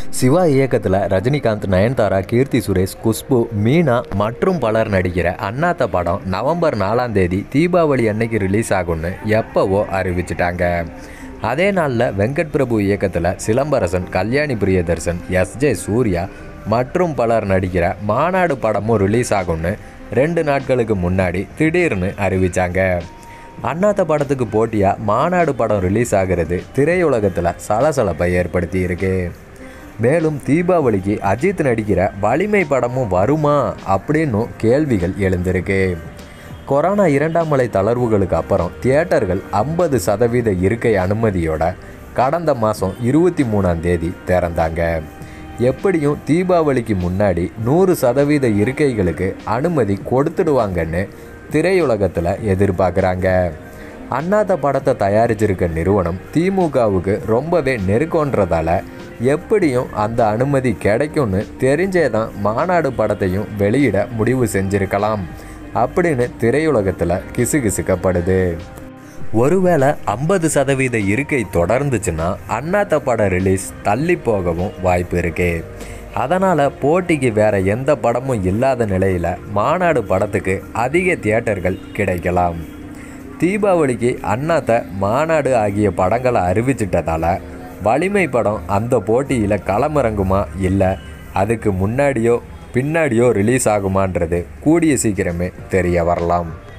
சிவா இயக்கத்தில் ரஜினிகாந்த் நயன்தாரா கீர்த்தி சுரேஷ் குஷ்பு மீனா மற்றும் பலர் நடிக்கிற அண்ணாத்த படம் நவம்பர் நாலாம் தேதி தீபாவளி அன்னைக்கு ரிலீஸ் ஆகும்னு எப்போவோ அறிவிச்சிட்டாங்க அதே நாளில் வெங்கட் பிரபு இயக்கத்தில் சிலம்பரசன் கல்யாணி பிரியதர்சன் எஸ் ஜே சூர்யா மற்றும் பலர் நடிக்கிற மாநாடு படமும் ரிலீஸ் ஆகும்னு ரெண்டு நாட்களுக்கு முன்னாடி திடீர்னு அறிவிச்சாங்க அண்ணாத்த படத்துக்கு போட்டியாக மாநாடு படம் ரிலீஸ் ஆகிறது திரையுலகத்தில் சலசலப்பை ஏற்படுத்தி இருக்கு மேலும் தீபாவளிக்கு அஜித் நடிக்கிற வலிமை படமும் வருமா அப்படின்னும் கேள்விகள் எழுந்திருக்கு கொரோனா இரண்டாம் அலை தளர்வுகளுக்கு அப்புறம் தியேட்டர்கள் ஐம்பது சதவீத இருக்கை அனுமதியோட கடந்த மாதம் இருபத்தி மூணாம் தேதி திறந்தாங்க எப்படியும் தீபாவளிக்கு முன்னாடி நூறு சதவீத இருக்கைகளுக்கு அனுமதி கொடுத்துடுவாங்கன்னு திரையுலகத்தில் எதிர்பார்க்குறாங்க அண்ணாத்த படத்தை தயாரிச்சிருக்க நிறுவனம் திமுகவுக்கு ரொம்பவே நெருக்கன்றதால எப்படியும் அந்த அனுமதி கிடைக்கும்னு தெரிஞ்சே தான் மாநாடு படத்தையும் வெளியிட முடிவு செஞ்சிருக்கலாம் அப்படின்னு திரையுலகத்தில் கிசுகிசுக்கப்படுது ஒருவேளை ஐம்பது சதவீத இருக்கை தொடர்ந்துச்சுன்னா அண்ணாத்த படம் ரிலீஸ் தள்ளி போகவும் வாய்ப்பு இருக்கு அதனால் போட்டிக்கு வேற எந்த படமும் இல்லாத நிலையில் மாநாடு படத்துக்கு அதிக தியேட்டர்கள் கிடைக்கலாம் தீபாவளிக்கு அண்ணாத்த மாநாடு ஆகிய படங்களை அறிவிச்சிட்டதால வலிமை படம் அந்த போட்டியில் களமிறங்குமா இல்லை அதுக்கு முன்னாடியோ பின்னாடியோ ரிலீஸ் ஆகுமான்றது கூடிய சீக்கிரமே தெரிய வரலாம்